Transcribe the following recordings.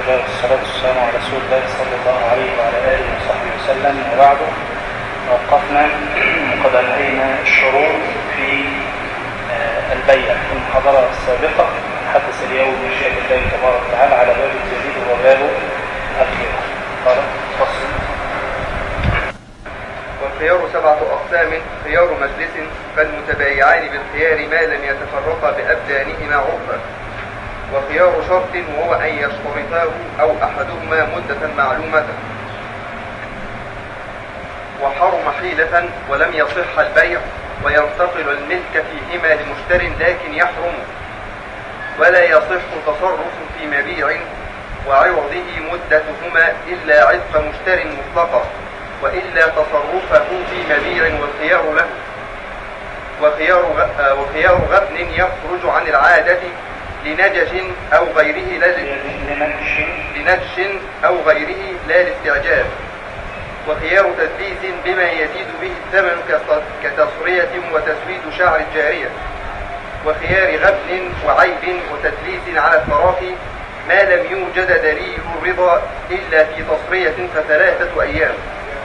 لله والصلاة والسلام على رسول الله صلى الله عليه وعلى آله وصحبه وسلم وبعد وقفنا وقد أنهينا الشروط في آه، البيع في المحاضرة السابقة نتحدث اليوم بشأن الله تبارك وتعالى على باب جديد وهو باب الخيار قال فصل والخيار سبعة أقسام خيار مجلس فالمتبايعان بالخيار ما لم يتفرقا بأبدانهما عرفا وخيار شرط وهو أن يشترطاه أو أحدهما مدة معلومة وحرم حيلة ولم يصح البيع وينتقل الملك فيهما لمشتر لكن يحرم ولا يصح تصرف في مبيع وعوضه مدتهما إلا عتق مشتر مطلقا وإلا تصرفه في مبيع والخيار له وخيار غ- آه، وخيار غبن يخرج عن العادة لنجش أو غيره لا ل- لنكش لنجش أو غيره لا لاستعجال وخيار تدليس بما يزيد به الثمن كص- كتصرية وتسويد شعر الجارية وخيار غبن وعيب وتدليس على التراخي ما لم يوجد دليل الرضا إلا في تصرية فثلاثة أيام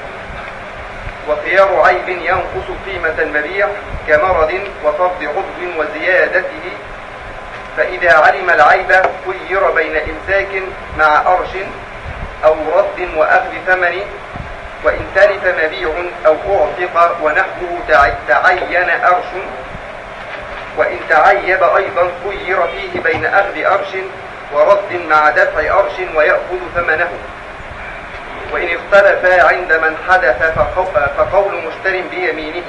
وخيار عيب ينقص قيمة المبيع كمرض وفقد عضو وزيادته فإذا علم العيب خير بين إمساك مع أرش أو رد وأخذ ثمن وإن تلف مبيع أو أعتق ونحوه تع- تعين أرش وإن تعيب أيضا خير فيه بين أخذ أرش ورد مع دفع أرش ويأخذ ثمنه وإن اختلفا عند من حدث فقو- فقول مشتر بيمينه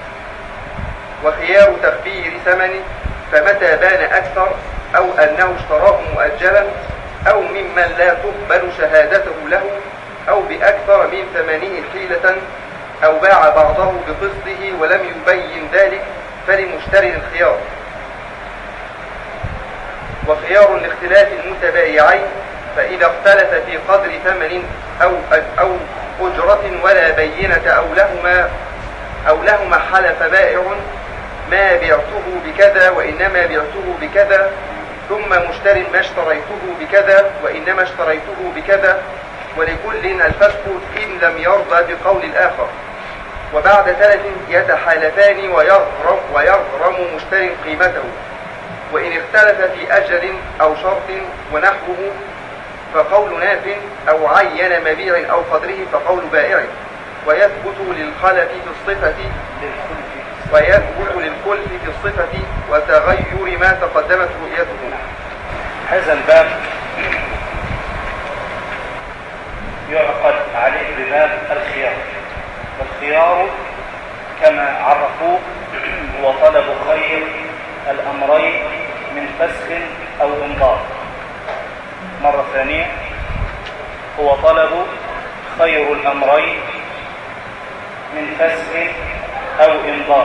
وخيار تخبير ثمن فمتى بان أكثر أو أنه اشتراه مؤجلا أو ممن لا تقبل شهادته له أو بأكثر من ثمنه حيلة أو باع بعضه بقسطه ولم يبين ذلك فلمشتر الخيار وخيار لاختلاف المتبايعين فإذا اختلف في قدر ثمن أو أو أجرة ولا بينة أو لهما أو لهما حلف بائع ما بعته بكذا وإنما بعته بكذا ثم مشتر ما اشتريته بكذا وإنما اشتريته بكذا ولكل الفسق إن لم يرضى بقول الآخر وبعد ثلاث يتحالفان ويغرم, ويغرم مشتر قيمته وإن اختلف في أجل أو شرط ونحوه فقول ناف أو عين مبيع أو قدره فقول بائع ويثبت للخلف في الصفة ويثبت للكل في الصفة وتغير ما تقدمت رؤيته هذا الباب يعقد عليه بباب الخيار والخيار كما عرفوه هو طلب خير الأمرين من فسخ أو إمضاء مرة ثانية هو طلب خير الأمرين من فسخ أو إمضاء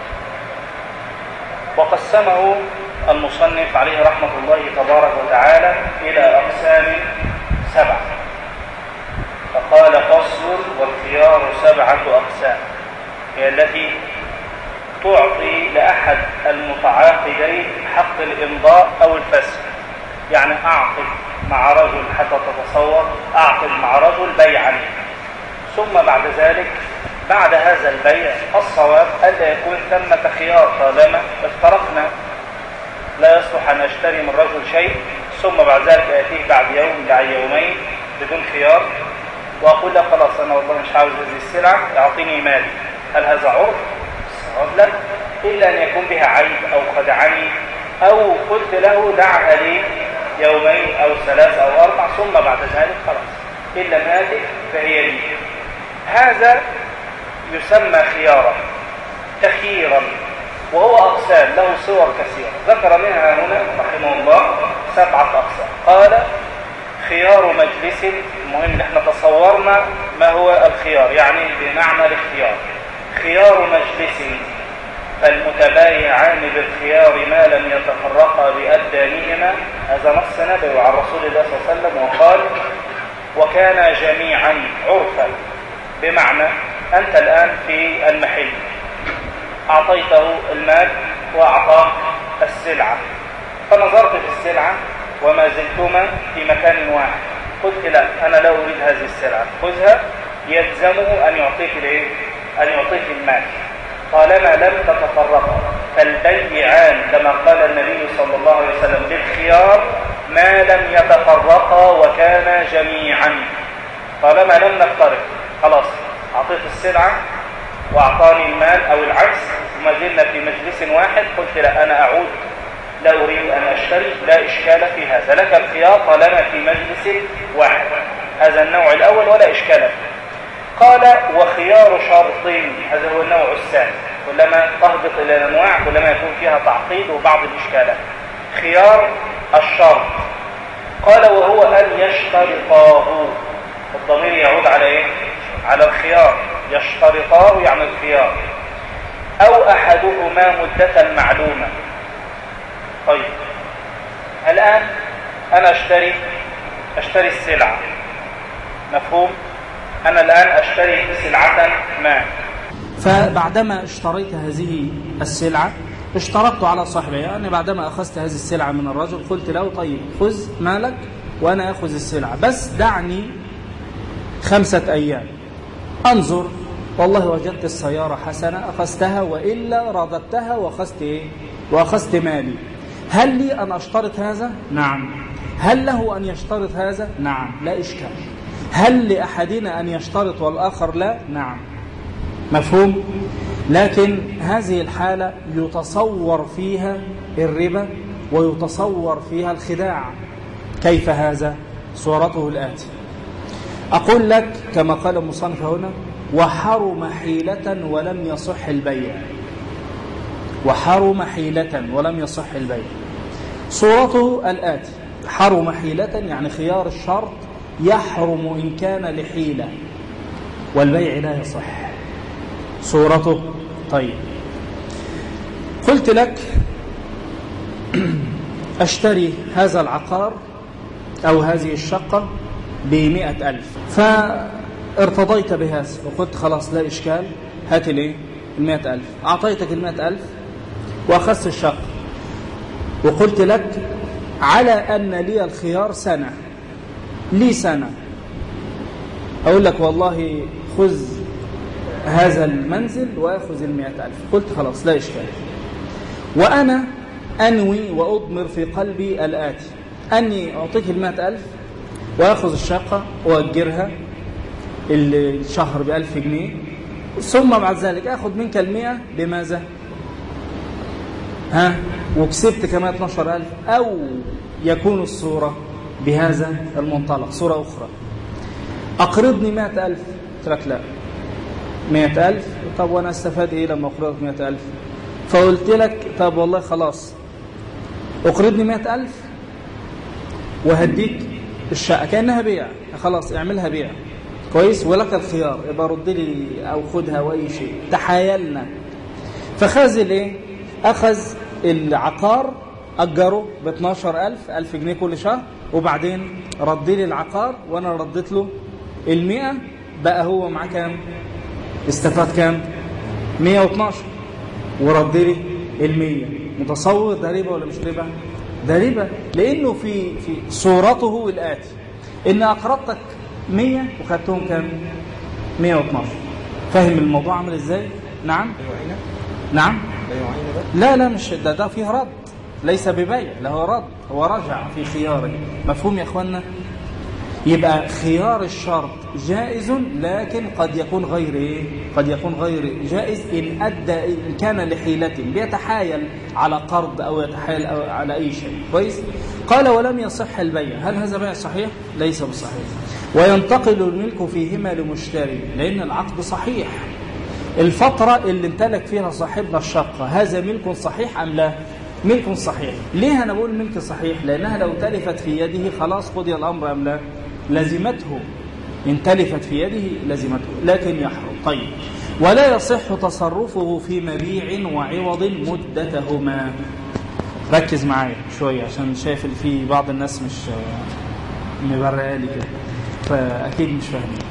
وقسمه المصنف عليه رحمة الله تبارك وتعالى إلى أقسام سبعة فقال فصل والخيار سبعة أقسام هي التي تعطي لأحد المتعاقدين حق الإمضاء أو الفسخ يعني أعقد مع رجل حتى تتصور أعقد مع رجل بيعا ثم بعد ذلك بعد هذا البيع الصواب ألا يكون ثمة خيار طالما افترقنا لا يصلح أن أشتري من رجل شيء ثم بعد ذلك يأتيه بعد يوم بعد يومين بدون خيار وأقول له خلاص أنا والله مش عاوز هذه السلعة أعطيني مالي هل هذا عرف؟ الصواب لا إلا أن يكون بها عيب أو خدعني أو قلت له دعها لي يومين أو ثلاث أو أربع ثم بعد ذلك خلاص إن لم آتك فهي لي هذا يسمى خيارا تخييرا وهو أقسام له صور كثيرة ذكر منها هنا رحمه الله سبعة أقسام قال خيار مجلس المهم ان احنا تصورنا ما هو الخيار يعني بمعنى الاختيار خيار مجلس فالمتبايعان بالخيار ما لم يتفرقا بأبدانهما هذا نص نبوي عن رسول الله صلى الله عليه وسلم وقال وكان جميعا عرفا بمعنى أنت الآن في المحل أعطيته المال وأعطاك السلعة فنظرت في السلعة وما زلتما في مكان واحد قلت لا أنا لا أريد هذه السلعة خذها يلزمه أن يعطيك الإيه؟ أن يعطيك المال طالما لم تتفرقا فالبيعان كما قال النبي صلى الله عليه وسلم بالخيار ما لم يتفرقا وكانا جميعا طالما لم نفترق خلاص أعطيت السلعة وأعطاني المال أو العكس وما زلنا في مجلس واحد قلت لا أنا أعود لا أريد أن أشتري لا إشكال في هذا لك الخيار طالما في مجلس واحد هذا النوع الأول ولا إشكال فيه قال وخيار شرطين هذا هو النوع الثاني كلما تهبط إلى الأنواع كلما يكون فيها تعقيد وبعض الإشكالات خيار الشرط قال وهو أن يشترطاه الضمير يعود على إيه؟ على الخيار يشترطاه يعني الخيار أو أحدهما مدة معلومة طيب الآن أنا أشتري أشتري السلعة مفهوم أنا الآن أشتري سلعة ما فبعدما اشتريت هذه السلعة اشترطت على صاحبها يعني بعدما أخذت هذه السلعة من الرجل قلت له طيب خذ مالك وأنا أخذ السلعة بس دعني خمسة أيام أنظر والله وجدت السيارة حسنة أخذتها وإلا رددتها وأخذت إيه؟ وأخذت مالي هل لي أن أشترط هذا؟ نعم هل له أن يشترط هذا؟ نعم لا إشكال هل لأحدنا أن يشترط والآخر لا؟ نعم مفهوم؟ لكن هذه الحالة يتصور فيها الربا ويتصور فيها الخداع كيف هذا؟ صورته الآتي أقول لك كما قال المصنف هنا وحرم حيلة ولم يصح البيع وحرم حيلة ولم يصح البيع صورته الآتي حرم حيلة يعني خيار الشرط يحرم إن كان لحيلة والبيع لا يصح صورته طيب قلت لك أشتري هذا العقار أو هذه الشقة بمئة ألف فارتضيت بهذا وقلت خلاص لا إشكال هات لي المئة ألف أعطيتك المئة ألف وأخذت الشقة وقلت لك على أن لي الخيار سنة لي سنة أقول لك والله خذ هذا المنزل وأخذ المئة ألف قلت خلاص لا إشكال وأنا أنوي وأضمر في قلبي الآتي أني أعطيك المئة ألف وأخذ الشقة وأجرها الشهر بألف جنيه ثم بعد ذلك أخذ منك المئة بماذا ها وكسبت كمان 12000 أو يكون الصورة بهذا المنطلق صورة أخرى أقرضني 100000 قلت لك لا 100000 طب وأنا استفاد إيه لما أقرضك 100000 فقلت لك طب والله خلاص أقرضني 100000 وهديك الشقة كأنها بيع خلاص اعملها بيع كويس ولك الخيار يبقى رد لي أو خدها وأي شيء تحايلنا فخازل إيه أخذ العقار أجره ب 12000 1000 جنيه كل شهر وبعدين رد لي العقار وأنا رديت له المئة بقى هو معاه كام استفاد كام 112 ورد لي المية متصور ده ربا ولا مش ربا ده ربا لأنه في في صورته الآتي إن أقرضتك 100 وخدتهم كام 112 فاهم الموضوع عامل إزاي نعم نعم لا لا مش ده ده فيه رد ليس ببيع له رد هو رجع في خياره مفهوم يا اخوانا يبقى خيار الشرط جائز لكن قد يكون غير ايه قد يكون غير جائز ان ادى ان كان لحيلة بيتحايل على قرض او يتحايل أو على اي شيء كويس قال ولم يصح البيع هل هذا بيع صحيح ليس بصحيح وينتقل الملك فيهما لمشتري لان العقد صحيح الفترة اللي امتلك فيها صاحبنا الشقة هذا ملك صحيح أم لا ملك صحيح ليه أنا بقول ملك صحيح لأنها لو تلفت في يده خلاص قضي الأمر أم لا لزمته إن تلفت في يده لزمته لكن يحرم طيب ولا يصح تصرفه في مبيع وعوض مدتهما ركز معايا شوية عشان شايف في بعض الناس مش مبرقة لي كده فأكيد مش فاهمين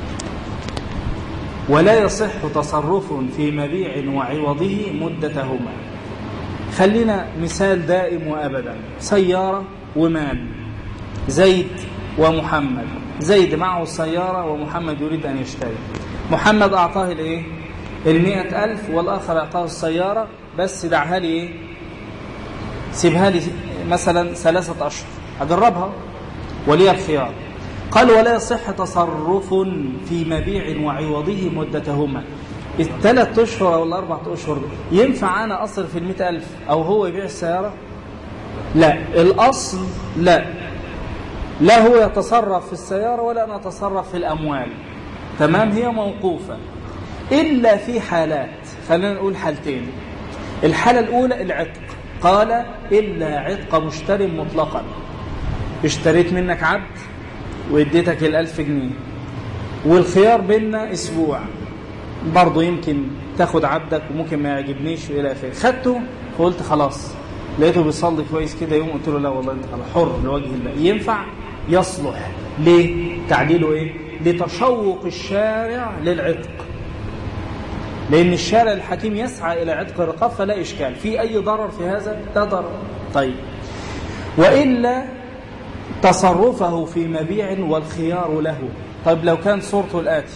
ولا يصح تصرف في مبيع وعوضه مدتهما خلينا مثال دائم وأبدا سيارة ومال زيد ومحمد زيد معه سيارة ومحمد يريد أن يشتري محمد أعطاه الإيه المئة ألف والآخر أعطاه السيارة بس دعها لي إيه سيبها لي مثلا ثلاثة أشهر أجربها ولي الخيار قال ولا يصح تصرف في مبيع وعوضه مدتهما الثلاث أشهر أو الأربع أشهر ينفع أنا أصرف المئة ألف أو هو يبيع السيارة لا الأصل لا لا هو يتصرف في السيارة ولا أنا أتصرف في الأموال تمام هي موقوفة إلا في حالات خلينا نقول حالتين الحالة الأولى العتق قال إلا عتق مشتري مطلقا اشتريت منك عبد واديتك الألف جنيه والخيار بيننا أسبوع برضه يمكن تاخد عبدك وممكن ما يعجبنيش وإلى آخره خدته فقلت خلاص لقيته بيصلي كويس كده يوم قلت له لا والله انت حر لوجه الله ينفع يصلح ليه تعديله ايه لتشوق الشارع للعتق لان الشارع الحكيم يسعى الى عتق الرقاب فلا اشكال في اي ضرر في هذا لا ضرر طيب والا تصرفه في مبيع والخيار له طيب لو كان صورته الاتي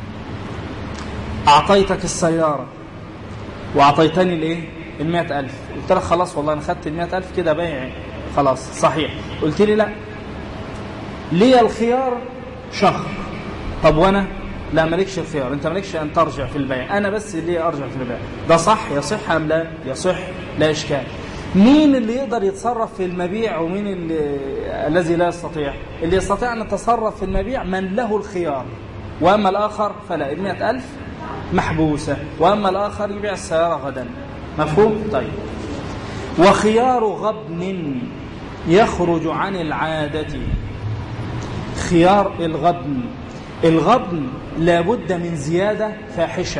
اعطيتك السياره واعطيتني الايه المئة ألف قلت لك خلاص والله أنا خدت المئة ألف كده بيع خلاص صحيح قلت لي لا لي الخيار شهر طب وأنا لا مالكش الخيار أنت مالكش أن ترجع في البيع أنا بس اللي أرجع في البيع ده صح يصح أم لا يصح لا إشكال مين اللي يقدر يتصرف في المبيع ومين اللي الذي لا يستطيع اللي يستطيع أن يتصرف في المبيع من له الخيار وأما الآخر فلا المئة ألف محبوسة وأما الآخر يبيع السيارة غدا مفهوم؟ طيب وخيار غبن يخرج عن العادة خيار الغبن الغبن لابد من زيادة فاحشة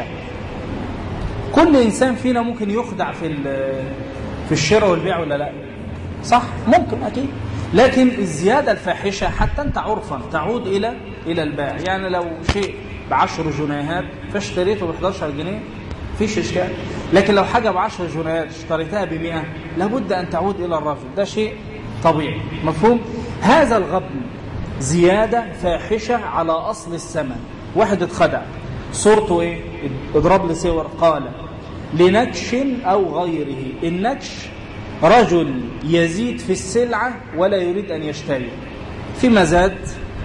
كل إنسان فينا ممكن يخدع في في الشراء والبيع ولا لا صح ممكن أكيد لكن الزيادة الفاحشة حتى أنت عرفا تعود إلى إلى البائع يعني لو شيء بعشر جنيهات فاشتريته ب 11 جنيه فيش إشكال لكن لو حاجة بعشر جنيهات اشتريتها بمئة لابد أن تعود إلى الرجل ده شيء طبيعي مفهوم هذا الغبن زيادة فاحشة على أصل الثمن واحد اتخدع صورته ايه اضرب لي صور قال لنكش أو غيره النكش رجل يزيد في السلعة ولا يريد أن يشتري في مزاد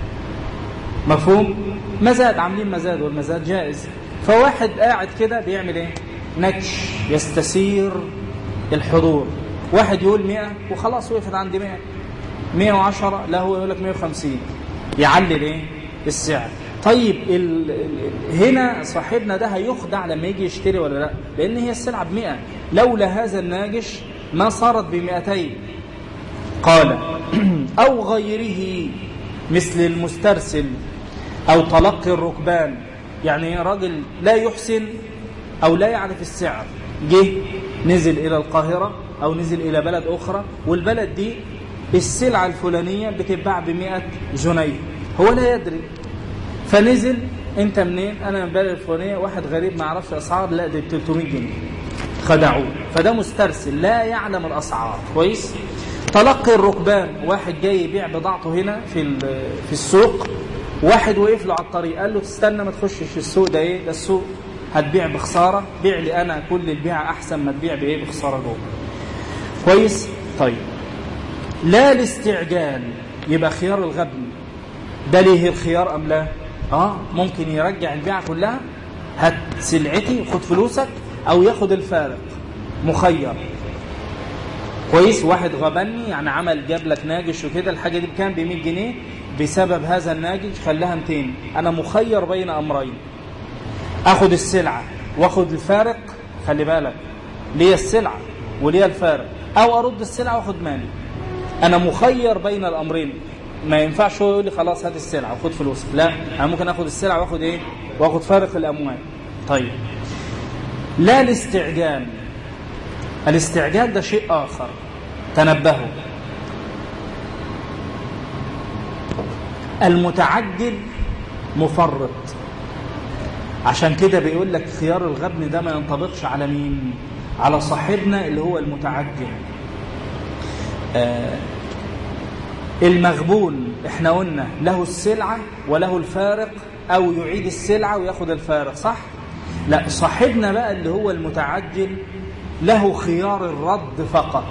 مفهوم مزاد عاملين مزاد والمزاد جائز فواحد قاعد كده بيعمل ايه نكش يستسير الحضور واحد يقول 100 وخلاص وقفت عند 100 110 لا هو يقول لك 150 يعلل ايه السعر طيب ال ال هنا صاحبنا ده هيخدع لما يجي يشتري ولا لا لان هي السلعه ب 100 لولا هذا الناجش ما صارت ب 200 قال او غيره مثل المسترسل او تلقي الركبان يعني راجل لا يحسن او لا يعرف السعر جه نزل الى القاهره او نزل الى بلد اخرى والبلد دي السلعه الفلانيه بتتباع ب 100 جنيه هو لا يدري فنزل انت منين انا من البلد الفلانيه واحد غريب ما يعرفش اسعار لا دي ب 300 جنيه خدعوه فده مسترسل لا يعلم الاسعار كويس تلقي الركبان واحد جاي يبيع بضاعته هنا في في السوق واحد وقف له على الطريق قال له تستنى ما تخشش السوق ده ايه ده السوق هتبيع بخساره بيع لي انا كل البيع احسن ما تبيع بايه بخساره جوه كويس طيب لا الاستعجال يبقى خيار الغبن ده ليه الخيار ام لا اه ممكن يرجع البيعه كلها هات سلعتي خد فلوسك او ياخد الفارق مخير كويس واحد غبني يعني عمل جاب لك ناجش وكده الحاجه دي بكام ب 100 جنيه بسبب هذا الناجش خلاها 200 انا مخير بين امرين اخد السلعه واخد الفارق خلي بالك ليا السلعه وليا الفارق او ارد السلعه واخد مالي انا مخير بين الامرين ما ينفعش هو يقول لي خلاص هات السلعه وخد فلوسك لا انا ممكن اخد السلعه واخد ايه واخد فارق الاموال طيب لا الاستعجال الاستعجال ده شيء اخر تنبهوا المتعجل مفرط عشان كده بيقول لك خيار الغبن ده ما ينطبقش على مين على صاحبنا اللي هو المتعجل آه المغبون احنا قلنا له السلعة وله الفارق او يعيد السلعة وياخد الفارق صح لا صاحبنا بقى اللي هو المتعجل له خيار الرد فقط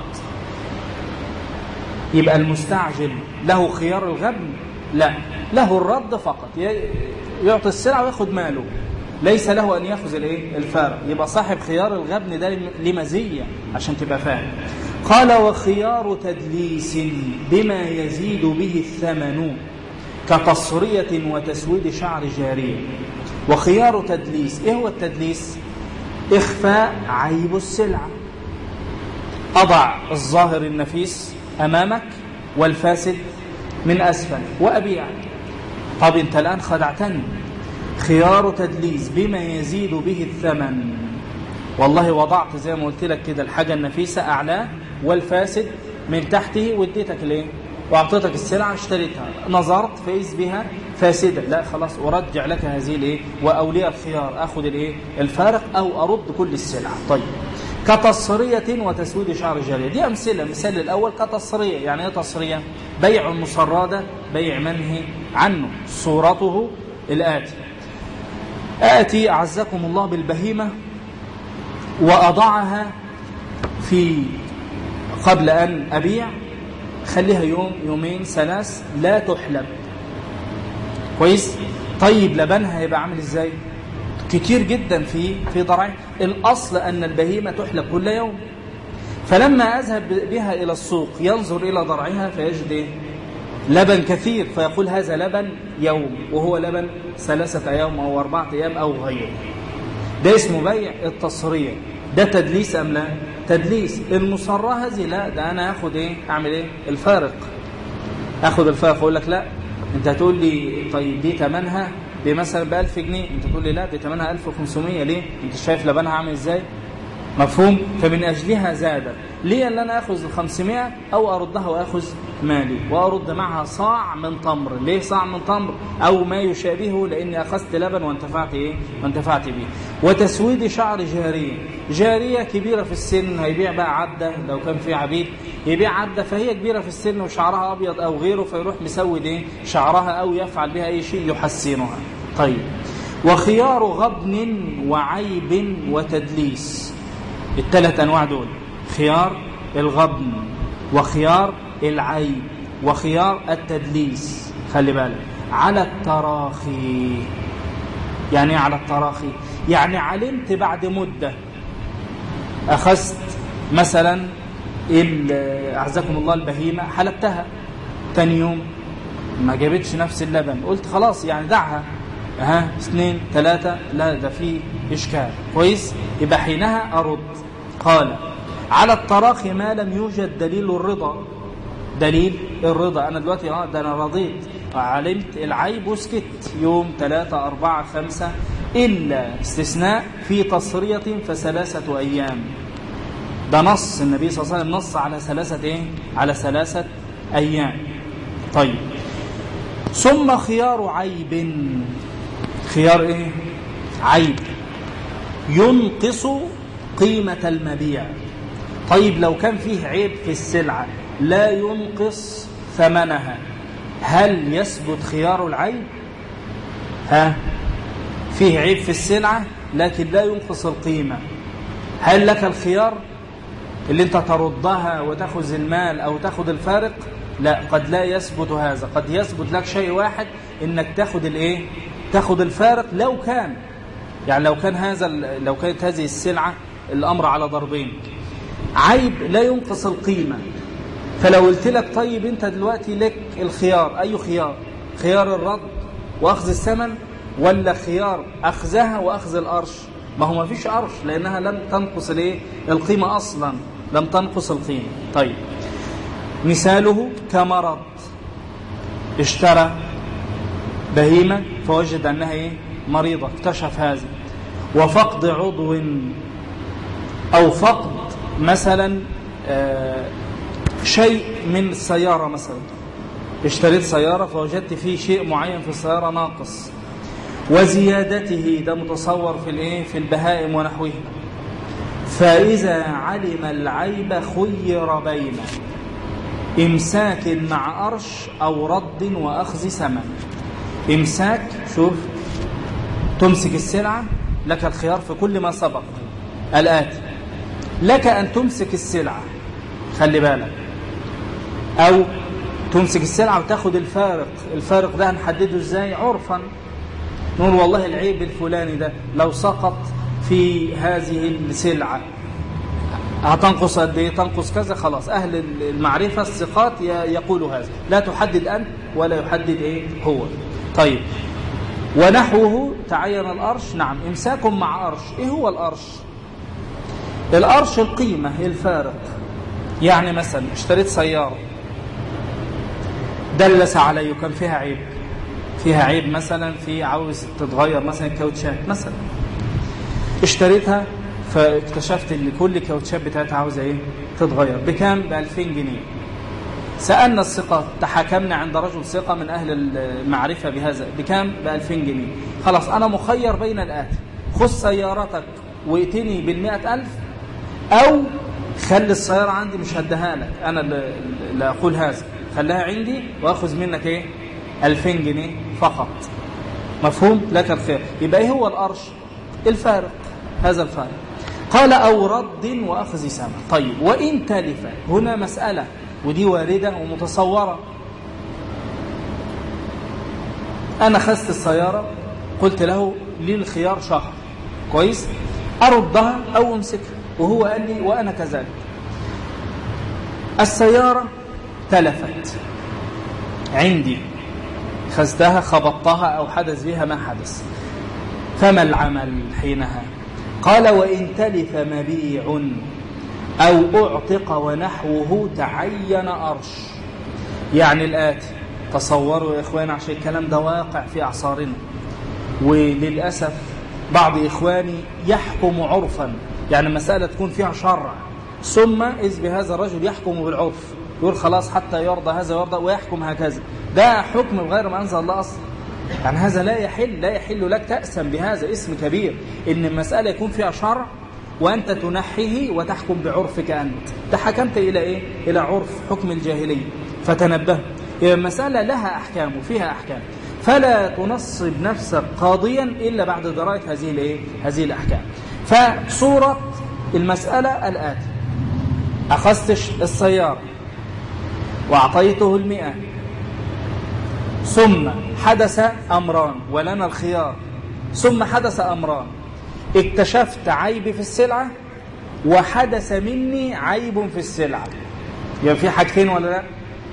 يبقى المستعجل له خيار الغبن لا له الرد فقط يعطي السلعة وياخد ماله ليس له أن يأخذ الايه الفارق يبقى صاحب خيار الغبن ده لمزية عشان تبقى فاهم قال وخيار تدليس بما يزيد به الثمن كتصرية وتسويد شعر جارية وخيار تدليس ايه هو التدليس اخفاء عيب السلعة اضع الظاهر النفيس امامك والفاسد من اسفل وابيع طب انت الان خدعتني خيار تدليس بما يزيد به الثمن والله وضعت زي ما قلت لك كده الحاجة النفيسة أعلاه والفاسد من تحته واديتك الايه واعطيتك السلعة اشتريتها نظرت فاذ بها فاسدة لا خلاص ارجع لك هذه الايه واولياء الخيار اخذ الايه الفارق او ارد كل السلعة طيب كتصرية وتسويد شعر جارية دي أمثلة مثال الأول كتصرية يعني ايه تصرية بيع المصرادة بيع منهي عنه صورته الآتي آتي أعزكم الله بالبهيمة وأضعها في قبل أن أبيع خليها يوم يومين ثلاث لا تحلب كويس طيب لبنها هيبقى عامل ازاي كتير جدا في في ضرعين الاصل ان البهيمه تحلب كل يوم فلما اذهب بها الى السوق ينظر الى ضرعها فيجد ايه لبن كثير فيقول هذا لبن يوم وهو لبن ثلاثة أيام أو أربعة أيام أو غيره ده اسمه بيع التصرية ده تدليس أم لا تدليس المصرة هذه لا ده أنا أخذ إيه أعمل إيه الفارق أخذ الفارق أقول لك لا أنت هتقول لي طيب دي ثمنها بمثلا ب 1000 جنيه أنت تقول لي لا دي ثمنها 1500 ليه أنت شايف لبنها عامل إزاي مفهوم فمن أجلها زادت ليه اللي أنا أخذ ال 500 أو أردها وأخذ مالي وأرد معها صاع من تمر ليه صاع من تمر أو ما يشابهه لأني أخذت لبن وانتفعت إيه وانتفعت به وتسويد شعر جارية جارية كبيرة في السن هيبيع بقى عدة لو كان في عبيد يبيع عدة فهي كبيرة في السن وشعرها أبيض أو غيره فيروح مسود إيه شعرها أو يفعل بها أي شيء يحسنها طيب وخيار غبن وعيب وتدليس الثلاث أنواع دول خيار الغبن وخيار العيب وخيار التدليس خلي بالك على التراخي يعني على التراخي يعني علمت بعد مدة أخذت مثلا أعزكم الله البهيمة حلبتها تاني يوم ما جابتش نفس اللبن قلت خلاص يعني دعها ها اثنين ثلاثة لا ده في إشكال كويس يبقى حينها أرد قال على التراخي ما لم يوجد دليل الرضا دليل الرضا أنا دلوقتي اه ده أنا رضيت علمت العيب وسكت يوم ثلاثة أربعة خمسة إلا استثناء في تصرية فثلاثة أيام ده نص النبي صلى الله عليه وسلم نص على ثلاثة إيه؟ على ثلاثة أيام طيب ثم خيار عيب خيار إيه؟ عيب ينقص قيمة المبيع طيب لو كان فيه عيب في السلعة لا ينقص ثمنها هل يثبت خيار العيب ها فيه عيب في السلعة لكن لا ينقص القيمة هل لك الخيار اللي انت تردها وتأخذ المال أو تأخذ الفارق لا قد لا يثبت هذا قد يثبت لك شيء واحد انك تاخذ الايه تاخذ الفارق لو كان يعني لو كان هذا لو كانت هذه السلعة الأمر على ضربين عيب لا ينقص القيمة فلو قلت لك طيب انت دلوقتي لك الخيار أي خيار خيار الرد وأخذ الثمن ولا خيار أخذها وأخذ القرش ما هو ما فيش قرش لأنها لم تنقص الايه القيمة أصلا لم تنقص القيمة طيب مثاله كمرض اشترى بهيمة فوجد أنها إيه؟ مريضة اكتشف هذا وفقد عضو أو فقد مثلا آه شيء من السيارة مثلا اشتريت سيارة فوجدت فيه شيء معين في السيارة ناقص وزيادته ده متصور في الايه في البهائم ونحوها فإذا علم العيب خير بينه إمساك مع أرش أو رد وأخذ ثمن إمساك شوف تمسك السلعة لك الخيار في كل ما سبق الآتي لك أن تمسك السلعة خلي بالك أو تمسك السلعة وتاخد الفارق الفارق ده هنحدده ازاي عرفا نقول والله العيب الفلاني ده لو سقط في هذه السلعة هتنقص قد ايه تنقص كذا خلاص اهل المعرفة الثقات يقولوا هذا لا تحدد انت ولا يحدد ايه هو طيب ونحوه تعين الارش نعم امساك مع ارش ايه هو الارش الارش القيمة الفارق يعني مثلا اشتريت سيارة دلس علي وكان فيها عيب فيها عيب مثلا في عاوز تتغير مثلا الكاوتشات مثلا اشتريتها فاكتشفت ان كل الكاوتشات بتاعتها عاوزه ايه تتغير بكام ب 2000 جنيه سالنا الثقه تحاكمنا عند رجل ثقه من اهل المعرفه بهذا بكام ب 2000 جنيه خلاص انا مخير بين الاتي خذ سيارتك وائتني بال 100000 او خلي السياره عندي مش هديها لك انا اللي اقول هذا خليها عندي واخذ منك ايه 2000 جنيه فقط مفهوم لك الخير يبقى ايه هو الارش الفارق هذا الفارق قال او رد واخذ ثمن طيب وان تلف هنا مساله ودي وارده ومتصوره انا خذت السياره قلت له لي الخيار شهر كويس اردها او امسكها وهو قال لي وانا كذلك السياره تلفت عندي خزتها خبطتها أو حدث بها ما حدث فما العمل حينها قال وإن تلف مبيع أو أعتق ونحوه تعين أرش يعني الآتي تصوروا يا إخواني عشان الكلام ده واقع في أعصارنا وللأسف بعض إخواني يحكم عرفا يعني المسألة تكون فيها شرع ثم إذ بهذا الرجل يحكم بالعرف يقول خلاص حتى يرضى هذا يرضى ويحكم هكذا ده حكم بغير ما أنزل الله أصلا يعني هذا لا يحل لا يحل لك تأسم بهذا اسم كبير إن المسألة يكون فيها شرع وأنت تنحيه وتحكم بعرفك أنت تحكمت إلى إيه؟ إلى عرف حكم الجاهلية فتنبه إذا المسألة لها أحكام وفيها أحكام فلا تنصب نفسك قاضيا إلا بعد دراية هذه الإيه؟ هذه الأحكام فصورة المسألة الآتي أخذت السيارة وأعطيته المئة ثم حدث أمران ولنا الخيار ثم حدث أمران اكتشفت عيب في السلعة وحدث مني عيب في السلعة يبقى في حاجتين ولا لا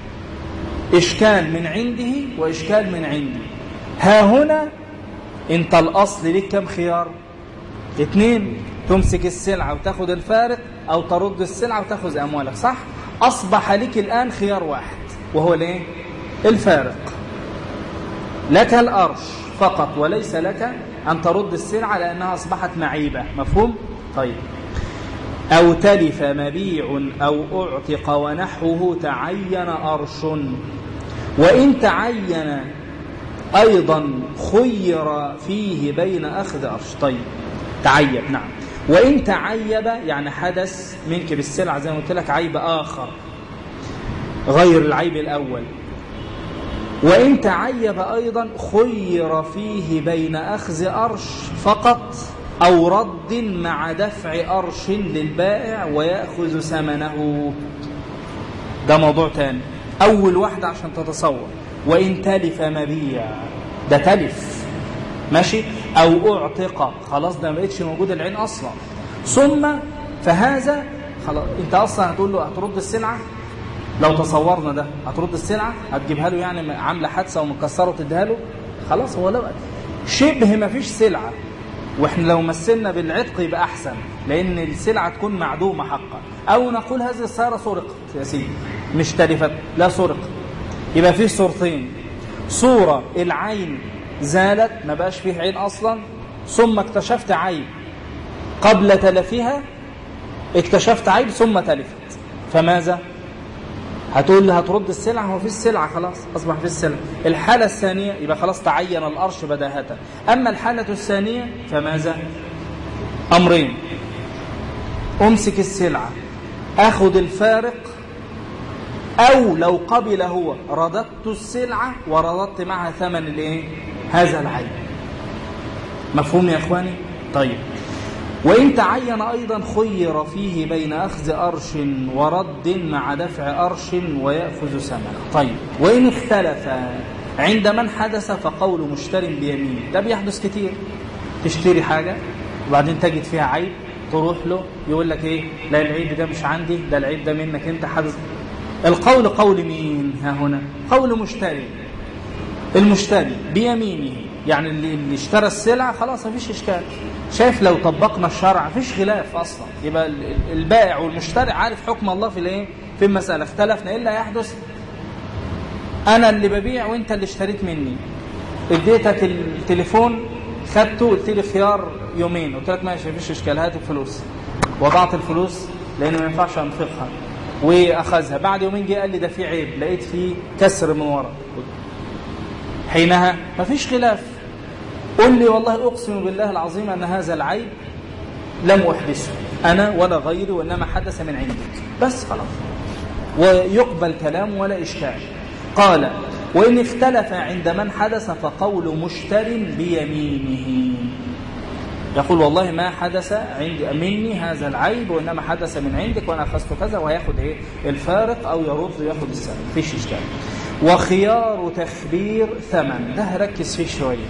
إشكال من عنده وإشكال من عندي ها هنا انت الأصل ليك كم خيار اتنين تمسك السلعة وتاخد الفارق أو ترد السلعة وتاخذ أموالك صح أصبح لك الآن خيار واحد وهو الايه الفارق لك الأرش فقط وليس لك أن ترد السلعة لأنها أصبحت معيبة مفهوم؟ طيب أو تلف مبيع أو أعتق ونحوه تعين أرش وإن تعين أيضا خير فيه بين أخذ أرش طيب تعيب نعم وإن تعيب يعني حدث منك بالسلعة زي ما قلت لك عيب آخر غير العيب الأول وإن تعيب أيضا خير فيه بين أخذ أرش فقط أو رد مع دفع أرش للبائع ويأخذ ثمنه ده موضوع تاني أول واحدة عشان تتصور وإن تلف مبيع ده تلف ماشي أو أعتق خلاص ده ما بقتش موجود العين أصلا ثم فهذا خلاص أنت أصلا هتقول له هترد السلعة لو تصورنا ده هترد السلعة هتجيبها له يعني عاملة حادثة ومكسرة وتديها له خلاص هو لو شبه ما فيش سلعة واحنا لو مثلنا بالعتق يبقى أحسن لأن السلعة تكون معدومة حقا أو نقول هذه السيارة سرقت يا سيدي مش تلفت لا سرقت يبقى فيه صورتين صورة العين زالت ما بقاش فيه عين أصلا ثم اكتشفت عيب قبل تلفها اكتشفت عيب ثم تلفت فماذا هتقول لي هترد السلعة هو في السلعة خلاص أصبح في السلعة الحالة الثانية يبقى خلاص تعين الأرش بداهة أما الحالة الثانية فماذا أمرين أمسك السلعة أخذ الفارق أو لو قبل هو رددت السلعة ورددت معها ثمن الايه هذا العيب مفهوم يا إخواني طيب وإن تعين أيضا خير فيه بين أخذ أرش ورد مع دفع أرش ويأخذ ثمنه طيب وإن اختلف عند من حدث فقول مشتر بيمين ده بيحدث كتير تشتري حاجة وبعدين تجد فيها عيب تروح له يقول لك ايه لا العيب ده مش عندي ده العيب ده منك انت حدث القول قول مين ها هنا قول مشتري المشتري بيمينه يعني اللي, اللي اشترى السلعة خلاص مفيش اشكال شايف لو طبقنا الشرع مفيش خلاف اصلا يبقى البائع والمشتري عارف حكم الله في الايه في المسألة اختلفنا الا يحدث انا اللي ببيع وانت اللي اشتريت مني اديتك التليفون خدته قلت لي خيار يومين قلت لك ماشي مفيش اشكال هات الفلوس وضعت الفلوس لان ما ينفعش انفقها واخذها بعد يومين جه قال لي ده في عيب لقيت فيه كسر من ورا حينها مفيش خلاف قل لي والله اقسم بالله العظيم ان هذا العيب لم احدثه انا ولا غيري وانما حدث من عندك بس خلاص ويقبل كلام ولا اشكال قال وإن اختلف عند من حدث فقول مشتر بيمينه يقول والله ما حدث عند مني هذا العيب وإنما حدث من عندك وأنا أخذت كذا وهياخد إيه الفارق أو يرد وياخد السنة فيش إشكال وخيار تخبير ثمن ده ركز فيه شوية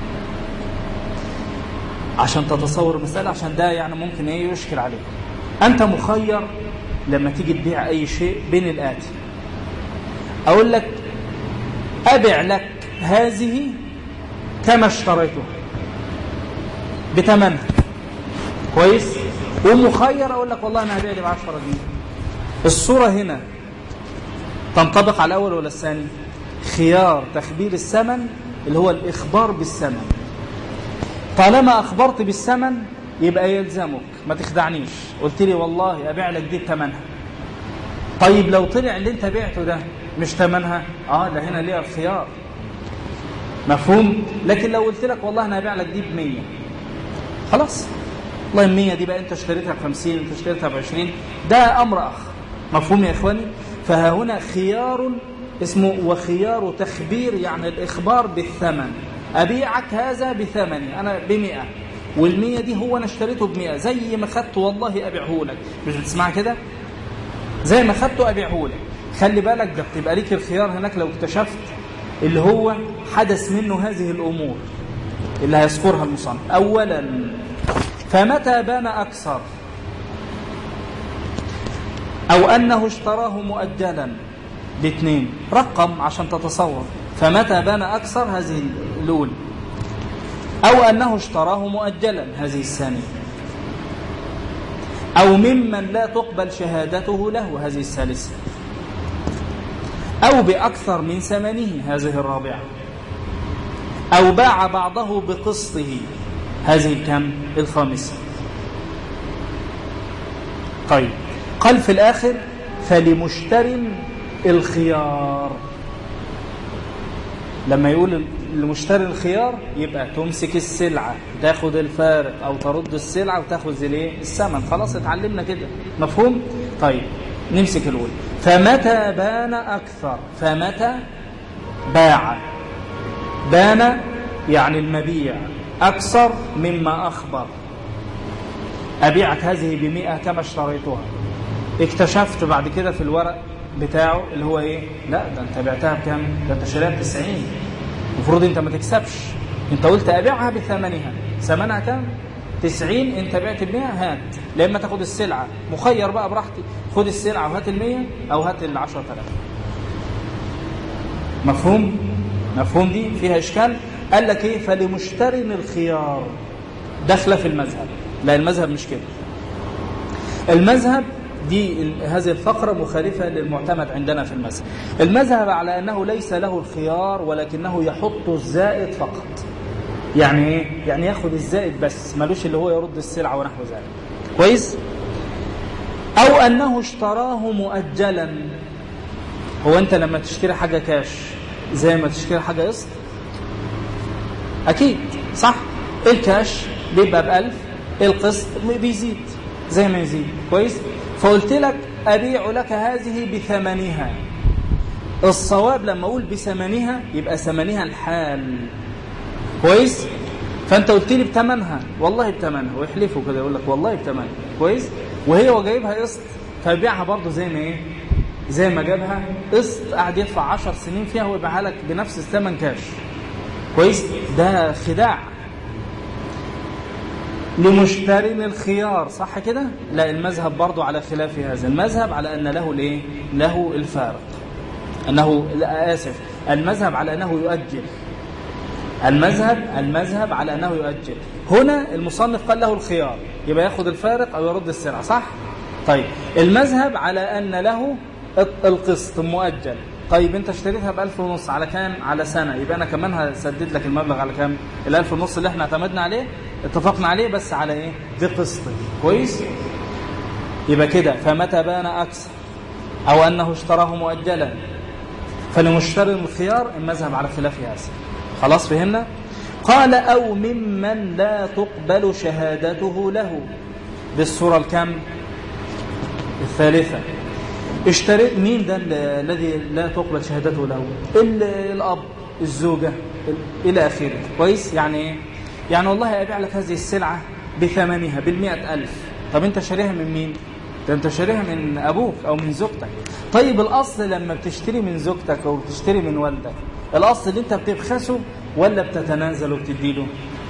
عشان تتصور المسألة عشان ده يعني ممكن إيه يشكل عليك أنت مخير لما تيجي تبيع أي شيء بين الآتي أقول لك أبع لك هذه كما اشتريتها بثمنها كويس ومخير أقول لك والله أنا هبيع لي ب 10 جنيه الصورة هنا تنطبق على الأول ولا الثاني خيار تخبير الثمن اللي هو الإخبار بالثمن طالما أخبرت بالثمن يبقى يلزمك ما تخدعنيش قلت لي والله أبيع لك دي بثمنها طيب لو طلع اللي انت بعته ده مش ثمنها اه ده هنا ليها الخيار مفهوم لكن لو قلت لك والله انا هبيع لك دي ب 100 خلاص والله ال 100 دي بقى انت اشتريتها ب 50 انت اشتريتها ب 20 ده امر اخر مفهوم يا اخواني فها هنا خيار اسمه وخيار تخبير يعني الاخبار بالثمن ابيعك هذا بثمني انا ب 100 وال 100 دي هو انا اشتريته ب 100 زي ما خدته والله ابيعه لك مش بتسمع كده زي ما خدته ابيعه لك خلي بالك ده بتبقى ليك الخيار هناك لو اكتشفت اللي هو حدث منه هذه الامور اللي هيذكرها المصنف اولا فمتى بان اكثر او انه اشتراه مؤجلا باثنين رقم عشان تتصور فمتى بان اكثر هذه الاولى او انه اشتراه مؤجلا هذه الثانيه أو ممن لا تقبل شهادته له هذه الثالثة أو بأكثر من ثمنه هذه الرابعة أو باع بعضه بقسطه هذه الكم الخامسة طيب قال في الآخر فلمشتر الخيار لما يقول المشتري الخيار يبقى تمسك السلعة تاخد الفارق أو ترد السلعة وتاخد الايه الثمن خلاص اتعلمنا كده مفهوم طيب نمسك الأول فمتى بان أكثر فمتى باع بان يعني المبيع أكثر مما أخبر أبيعك هذه بمئة كما اشتريتها اكتشفت بعد كده في الورق بتاعه اللي هو ايه لا ده انت بعتها بكام ده انت شاريها ب 90 المفروض انت ما تكسبش انت قلت ابيعها بثمنها ثمنها كام 90 انت بعت ب 100 هات لا اما تاخد السلعه مخير بقى براحتي خد السلعه وهات ال 100 او هات ال 10000 مفهوم مفهوم دي فيها اشكال قال لك ايه فلمشتري الخيار داخله في المذهب لا المذهب مش كده المذهب دي هذه الفقرة مخالفة للمعتمد عندنا في المذهب المذهب على أنه ليس له الخيار ولكنه يحط الزائد فقط يعني ايه؟ يعني ياخد الزائد بس ملوش اللي هو يرد السلعة ونحو ذلك كويس أو أنه اشتراه مؤجلا هو أنت لما تشتري حاجة كاش زي ما تشتري حاجة قسط أكيد صح الكاش بيبقى بألف القسط بيزيد زي ما يزيد كويس فقلت لك أبيع لك هذه بثمنها الصواب لما اقول بثمنها يبقى ثمنها الحال كويس فانت قلت لي بثمنها والله بثمنها ويحلفوا كده يقول لك والله بثمنها كويس وهي وجايبها قسط فبيعها برضه زي ما ايه زي ما جابها قسط قاعد يدفع 10 سنين فيها ويبيعها لك بنفس الثمن كاش كويس ده خداع لمشتري الخيار صح كده لا المذهب برضو على خلاف هذا المذهب على أن له الايه له الفارق أنه لا آسف المذهب على أنه يؤجل المذهب المذهب على أنه يؤجل هنا المصنف قال له الخيار يبقى ياخد الفارق أو يرد السلعة صح طيب المذهب على أن له القسط مؤجل طيب انت اشتريتها بألف ونص على كام على سنة يبقى انا كمان هسدد لك المبلغ على كام الألف ونص اللي احنا اعتمدنا عليه اتفقنا عليه بس على ايه بقسط كويس يبقى كده فمتى بان أكثر أو أنه اشتراه مؤجلا فلمشتري الخيار المذهب على خلاف هذا خلاص فهمنا قال أو ممن لا تقبل شهادته له بالصورة الكم الثالثة اشتريت مين ده الذي لا تقبل شهادته له الأب الزوجة إلى آخره كويس يعني إيه يعني والله أبيع لك هذه السلعة بثمنها بالمئة ألف طب أنت شاريها من مين ده أنت شاريها من أبوك أو من زوجتك طيب الأصل لما بتشتري من زوجتك أو بتشتري من والدك الأصل اللي أنت بتبخسه ولا بتتنازل وبتديله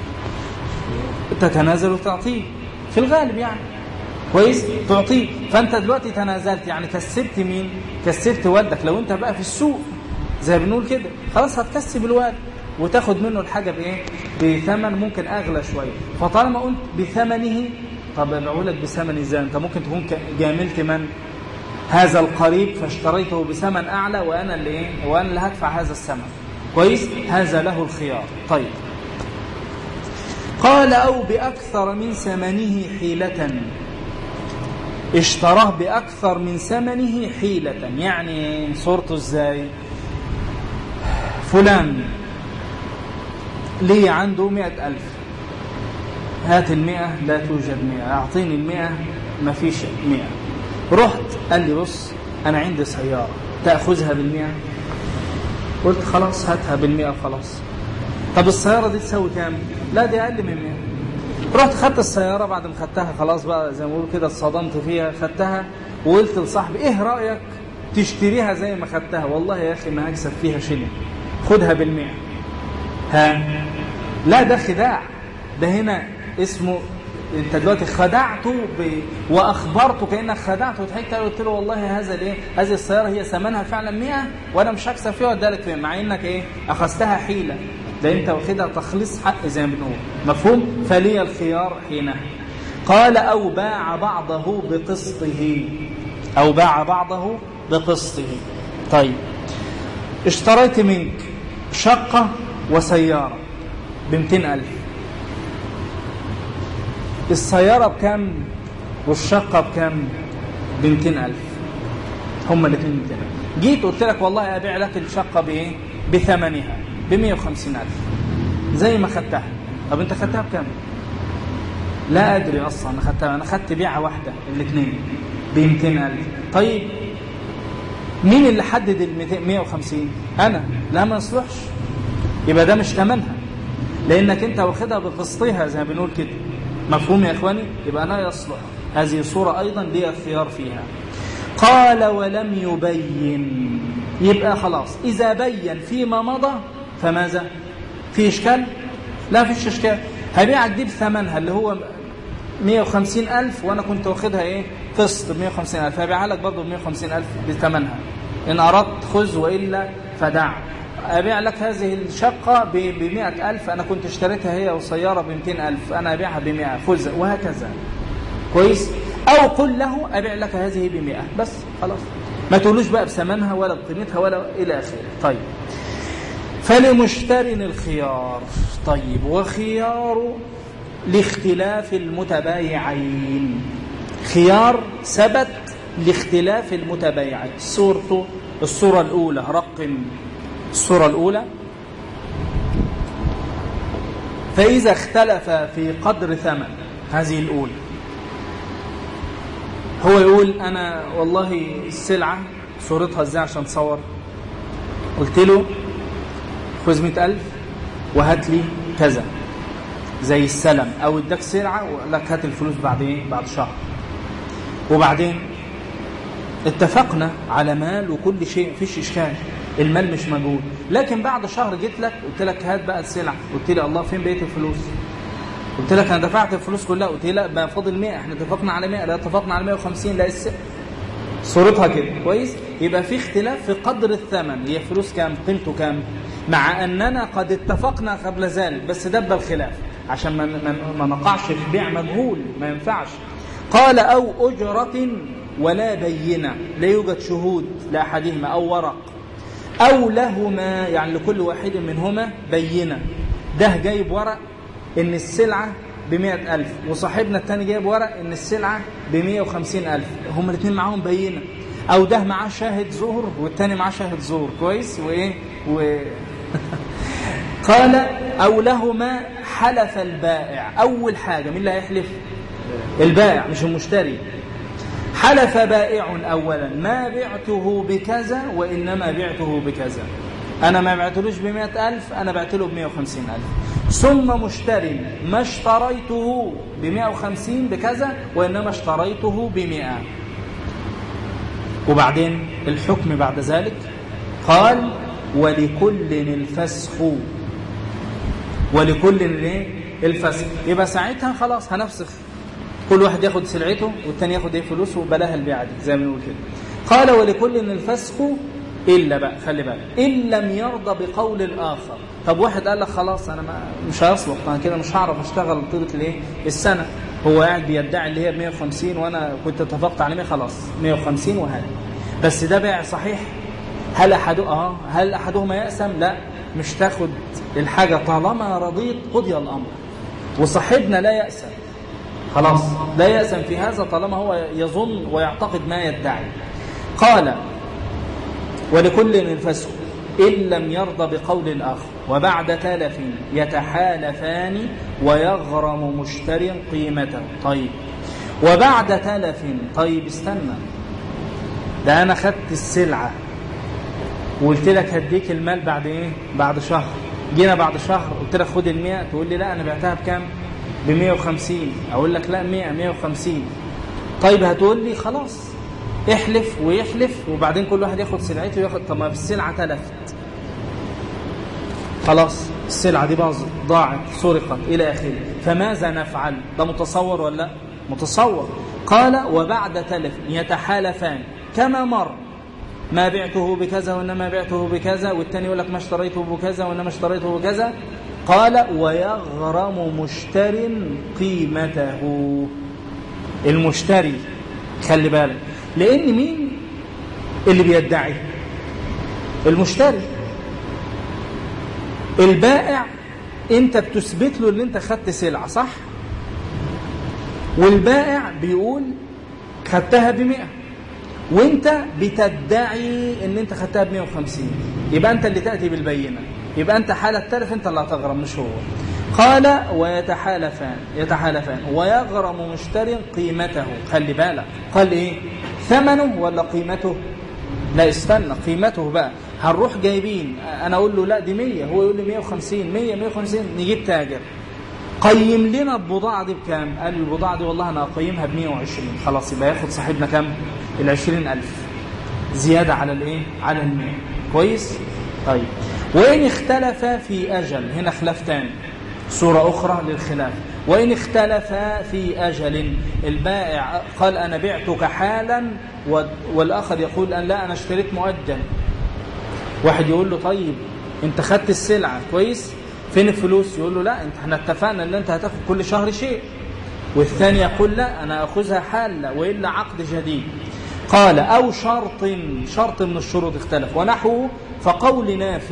تتنازل وتعطيه في الغالب يعني كويس تعطيه فانت دلوقتي تنازلت يعني كسبت مين كسبت والدك لو انت بقى في السوق زي بنقول كده خلاص هتكسب الوالد وتاخد منه الحاجه بايه بثمن ممكن اغلى شويه فطالما قلت بثمنه طب بقول لك بثمن ازاي انت ممكن تكون جاملت من هذا القريب فاشتريته بثمن اعلى وانا اللي ايه وانا اللي هدفع هذا الثمن كويس هذا له الخيار طيب قال او باكثر من ثمنه حيله اشتراه بأكثر من ثمنه حيلة يعني صورته ازاي فلان لي عنده مئة ألف هات المئة لا توجد مئة أعطيني المئة ما فيش مئة رحت قال لي بص أنا عندي سيارة تأخذها بالمئة قلت خلاص هاتها بالمئة خلاص طب السيارة دي تسوي كام لا دي أقل من مئة رحت خدت السيارة بعد ما خدتها خلاص بقى زي ما بيقولوا كده اتصدمت فيها خدتها وقلت لصاحبي ايه رأيك تشتريها زي ما خدتها والله يا أخي ما هكسب فيها شيلين خدها بالمئة ها لا ده خداع ده هنا اسمه انت دلوقتي خدعته ب... واخبرته كانك خدعته وضحكت عليه قلت له والله هذا الايه هذه السياره هي ثمنها فعلا 100 وانا مش هكسب فيها وادالك فيها مع انك ايه اخذتها حيله ده انت واخدها تخليص حق زي ما بنقول مفهوم فلي الخيار حينها قال او باع بعضه بقسطه او باع بعضه بقسطه طيب اشتريت منك شقه وسياره ب ألف السيارة بكام والشقة بكام ب ألف هما الاثنين 200 جيت قلت لك والله أبيع لك الشقة بإيه بثمنها ب 150 ألف زي ما خدتها طب أنت خدتها بكام لا أدري أصلا أنا خدتها أنا خدت بيعة واحدة الاثنين ب ألف طيب مين اللي حدد ال 150 أنا لا ما يصلحش يبقى ده مش ثمنها لأنك أنت واخدها بقسطها زي ما بنقول كده مفهوم يا إخواني يبقى لا يصلح هذه صورة أيضا لي الخيار فيها قال ولم يبين يبقى خلاص إذا بين فيما مضى فماذا في إشكال لا فيش إشكال هبيعك دي بثمنها اللي هو 150 ألف وأنا كنت واخدها إيه قسط ب 150 ألف هبيعها لك برضه ب 150 ألف بثمنها إن أردت خذ وإلا فدع أبيع لك هذه الشقة ب 100 ألف أنا كنت اشتريتها هي وسيارة ب 200 ألف أنا أبيعها ب 100 خذ وهكذا كويس أو قل له أبيع لك هذه ب 100 بس خلاص ما تقولوش بقى بثمنها ولا بقيمتها ولا إلى آخره طيب فلمشتر الخيار طيب وخيار لاختلاف المتبايعين خيار ثبت لاختلاف المتبايعين صورته الصورة الأولى رقم الصورة الأولى فإذا اختلف في قدر ثمن هذه الأولى هو يقول أنا والله السلعة صورتها ازاي عشان تصور قلت له خذ مئة ألف وهات لي كذا زي السلم أو اداك سلعة وقال لك هات الفلوس بعد إيه؟ بعد شهر وبعدين اتفقنا على مال وكل شيء مفيش إشكال المال مش موجود لكن بعد شهر جيت لك قلت لك هات بقى السلعة قلت لي الله فين بقية الفلوس قلت لك انا دفعت الفلوس كلها قلت لي لا بقى فاضل 100 احنا اتفقنا على 100 لا اتفقنا على 150 لا الس... صورتها كده كويس يبقى في اختلاف في قدر الثمن هي فلوس كام قيمته كام مع اننا قد اتفقنا قبل ذلك بس دب الخلاف عشان ما, ما, ما نقعش في بيع مجهول ما ينفعش قال او اجره ولا بينه لا يوجد شهود لاحدهما او ورق او لهما يعني لكل واحد منهما بينه ده جايب ورق ان السلعة بمئة ألف وصاحبنا التاني جايب ورق ان السلعة بمئة وخمسين ألف هم الاثنين معاهم بينة او ده معاه شاهد زور والتاني معاه شاهد زور كويس وايه و... قال او لهما حلف البائع اول حاجة مين اللي هيحلف البائع مش المشتري حلف بائع اولا ما بعته بكذا وانما بعته بكذا انا ما بعتلوش بمئة ألف انا بعتله بمئة وخمسين ألف ثم مشتري ما اشتريته بمئة وخمسين بكذا وإنما اشتريته بمئة وبعدين الحكم بعد ذلك قال ولكل الفسخ ولكل الفسخ يبقى ساعتها خلاص هنفسخ كل واحد ياخد سلعته والتاني ياخد ايه فلوسه وبلاها البيعه دي زي ما بنقول كده قال ولكل الفسخ الا بقى خلي بالك ان لم يرضى بقول الاخر طب واحد قال لك خلاص انا ما مش هيصلح انا كده مش هعرف اشتغل طيله الايه السنه هو قاعد بيدعي اللي هي ب 150 وانا كنت اتفقت على 100 خلاص 150 وهذا بس ده بيع صحيح هل احد اه هل احدهما يأسم لا مش تاخد الحاجه طالما رضيت قضي الامر وصاحبنا لا يأسم خلاص لا يأسم في هذا طالما هو يظن ويعتقد ما يدعي قال ولكل الفسق إن لم يرضى بقول الآخر وبعد تلف يتحالفان ويغرم مشتر قيمته طيب وبعد تلف طيب استنى ده أنا خدت السلعة وقلت لك هديك المال بعد إيه بعد شهر جينا بعد شهر قلت لك خد المئة تقول لي لا أنا بعتها بكام ب 150 أقول لك لا 100 150 طيب هتقول لي خلاص احلف ويحلف وبعدين كل واحد ياخد سلعته وياخد طب ما السلعه تلفت خلاص السلعه دي باظت ضاعت سرقت الى اخره فماذا نفعل ده متصور ولا لا متصور قال وبعد تلف يتحالفان كما مر ما بعته بكذا وانما بعته بكذا والتاني يقول لك ما اشتريته بكذا وانما اشتريته بكذا قال ويغرم مشتر قيمته المشتري خلي بالك لان مين اللي بيدعي المشتري البائع انت بتثبت له ان انت خدت سلعه صح والبائع بيقول خدتها بمئة وانت بتدعي ان انت خدتها ب 150 يبقى انت اللي تاتي بالبينه يبقى انت حاله تلف انت اللي هتغرم مش هو قال ويتحالفان يتحالفان ويغرم مشتري قيمته خلي بالك قال ايه ثمنه ولا قيمته لا استنى قيمته بقى هنروح جايبين انا اقول له لا دي 100 هو يقول لي 150 100 150 نجيب تاجر قيم لنا البضاعة دي بكام قال لي البضاعة دي والله أنا أقيمها ب 120 خلاص يبقى ياخد صاحبنا كام ال 20000 زيادة على الإيه على ال 100 كويس طيب وإن اختلف في أجل هنا خلاف تاني صورة أخرى للخلاف وإن اختلف في أجل البائع قال أنا بعتك حالا والآخر يقول أن لا أنا اشتريت مؤجل واحد يقول له طيب انت خدت السلعة كويس فين الفلوس يقول له لا انت احنا اتفقنا ان انت هتاخد كل شهر شيء والثاني يقول لا انا اخذها حالة والا عقد جديد قال او شرط شرط من الشروط اختلف ونحوه فقول ناف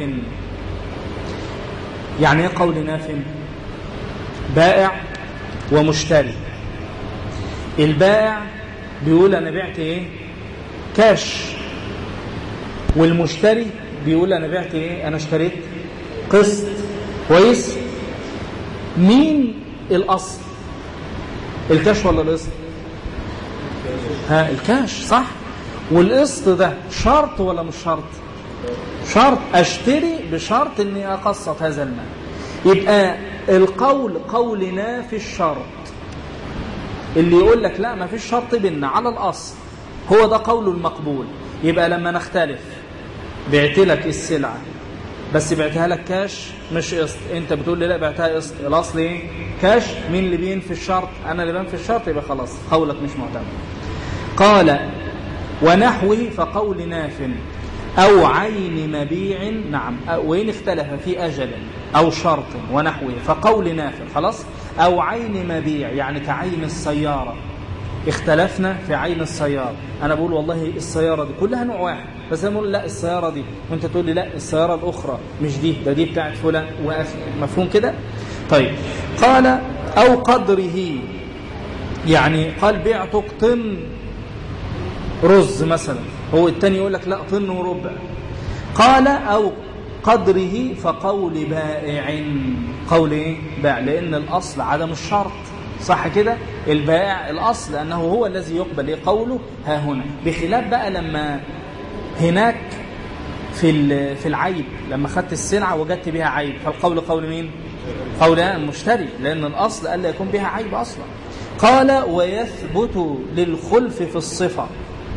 يعني ايه قول ناف بائع ومشتري البائع بيقول انا بعت ايه كاش والمشتري بيقول انا بعت ايه انا اشتريت قسط كويس مين الاصل الكاش ولا القسط ها الكاش صح والقسط ده شرط ولا مش شرط شرط اشتري بشرط اني اقسط هذا المال يبقى القول قولنا في الشرط اللي يقول لك لا ما فيش شرط بينا على الاصل هو ده قول المقبول يبقى لما نختلف بعت لك السلعه بس بعتها لك كاش مش قسط انت بتقول لي لا بعتها قسط الاصل ايه كاش مين اللي بين في الشرط انا اللي بين في الشرط يبقى خلاص قولك مش معتمد قال ونحوه فقول ناف أو عين مبيع نعم وإن اختلف في أجل أو شرط ونحوه فقول نافع خلاص أو عين مبيع يعني كعين السيارة اختلفنا في عين السيارة أنا بقول والله السيارة دي كلها نوع واحد بس أنا بقول لا السيارة دي وأنت تقول لي لا السيارة الأخرى مش دي ده دي بتاعت فلان مفهوم كده طيب قال أو قدره يعني قال بعتك طن رز مثلا هو التاني يقول لك لا طن وربع قال أو قدره فقول بائع قول ايه بائع لأن الأصل عدم الشرط صح كده البائع الأصل أنه هو الذي يقبل إيه قوله ها هنا بخلاف بقى لما هناك في في العيب لما خدت السلعة وجدت بها عيب فالقول قول مين قول المشتري لأن الأصل ألا يكون بها عيب أصلا قال ويثبت للخلف في الصفة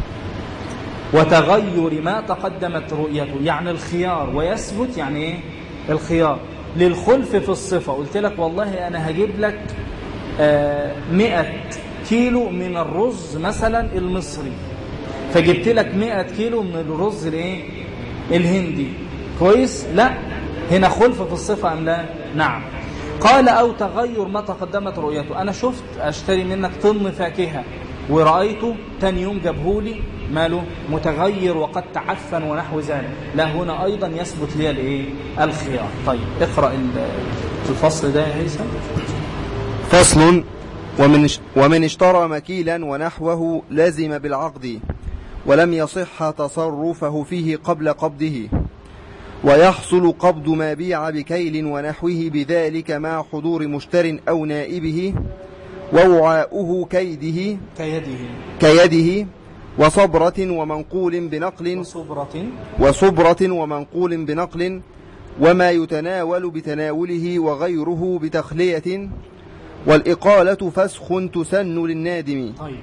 وتغير ما تقدمت رؤيته يعني الخيار ويثبت يعني ايه الخيار للخلف في الصفة قلت لك والله أنا هجيب لك آه مئة كيلو من الرز مثلا المصري فجبت لك مئة كيلو من الرز الايه الهندي كويس لا هنا خلف في الصفة أم لا نعم قال أو تغير ما تقدمت رؤيته أنا شفت أشتري منك طن فاكهة ورأيته تاني يوم جابهولي ماله متغير وقد تعفن ونحو ذلك لا هنا أيضا يثبت لي الايه الخيار طيب اقرأ الفصل ده يا هيثم فصل ومن ومن اشترى مكيلا ونحوه لزم بالعقد ولم يصح تصرفه فيه قبل قبضه ويحصل قبض ما بيع بكيل ونحوه بذلك مع حضور مشتر أو نائبه ووعاؤه كيده كيده كيده وصبرة ومنقول بنقل وصبرة وصبرة ومنقول بنقل وما يتناول بتناوله وغيره بتخلية والإقالة فسخ تسن للنادم طيب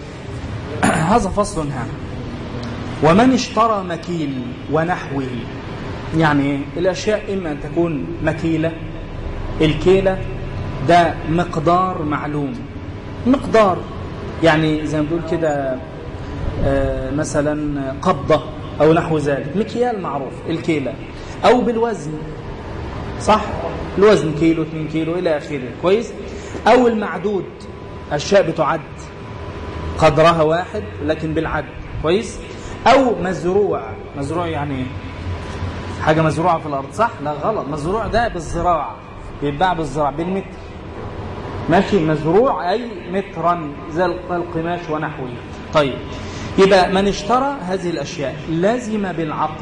هذا فصل هام ومن اشترى مكيل ونحوه يعني الأشياء إما أن تكون مكيلة الكيلة ده مقدار معلوم مقدار يعني زي ما بنقول كده آه مثلا قبضة أو نحو ذلك مكيال معروف الكيلة أو بالوزن صح الوزن كيلو 2 كيلو إلى آخره كويس أو المعدود أشياء بتعد قدرها واحد لكن بالعد كويس أو مزروع مزروع يعني حاجة مزروعة في الأرض صح لا غلط مزروع ده بالزراعة بيتباع بالزراعة بالمتر ماشي مزروع أي مترا زي القماش ونحوه طيب يبقى من اشترى هذه الأشياء لازم بالعقد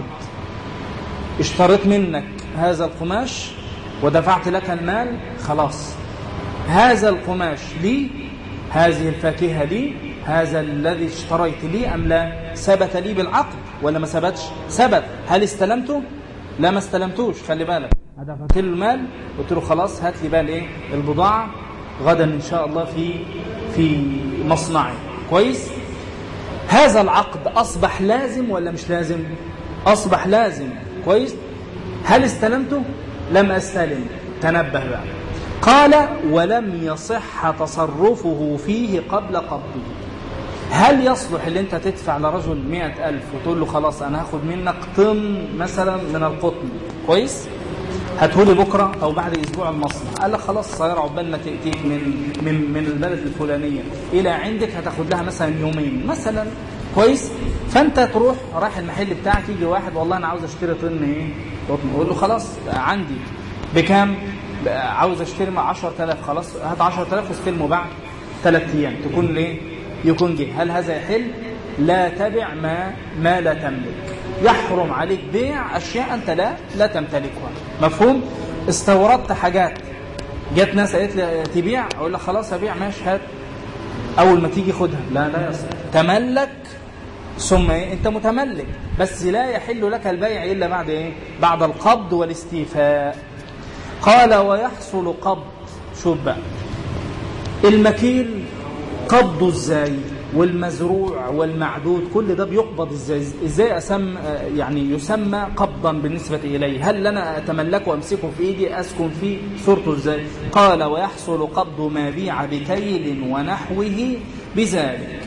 اشتريت منك هذا القماش ودفعت لك المال خلاص هذا القماش لي هذه الفاكهة لي هذا الذي اشتريت لي أم لا ثبت لي بالعقد ولا ما ثبتش ثبت هل استلمته لا ما استلمتوش خلي بالك دفعت له المال قلت له خلاص هات لي بقى الايه البضاعه غدا ان شاء الله في في مصنعي كويس هذا العقد اصبح لازم ولا مش لازم اصبح لازم كويس هل استلمته لم استلم تنبه بقى قال ولم يصح تصرفه فيه قبل قبضه هل يصلح اللي انت تدفع لرجل مئة ألف وتقول له خلاص أنا هاخد منك طن مثلا من القطن كويس هاتهولي بكرة أو بعد أسبوع المصنع قال لك خلاص السيارة عقبال ما تأتيك من من من البلد الفلانية إلى عندك هتاخد لها مثلا يومين مثلا كويس فأنت تروح رايح المحل بتاعك يجي واحد والله أنا عاوز أشتري طن إيه قطن يقول له خلاص عندي بكام عاوز أشتري مع 10000 خلاص هات 10000 واستلمه بعد ثلاث أيام تكون ليه يكون جه هل هذا يحل لا تبع ما ما لا تملك يحرم عليك بيع أشياء أنت لا لا تمتلكها مفهوم استوردت حاجات جت ناس قالت لي تبيع أقول لك خلاص أبيع ماشي هات أول ما تيجي خدها لا لا يصح تملك ثم إيه؟ انت متملك بس لا يحل لك البيع الا بعد ايه بعد القبض والاستيفاء قال ويحصل قبض شوف بقى المكيل قبضه ازاي والمزروع والمعدود كل ده بيقبض ازاي ازاي اسم يعني يسمى قبضا بالنسبه اليه هل انا اتملكه وامسكه في ايدي اسكن فيه صورته ازاي قال ويحصل قبض ما بيع بكيل ونحوه بذلك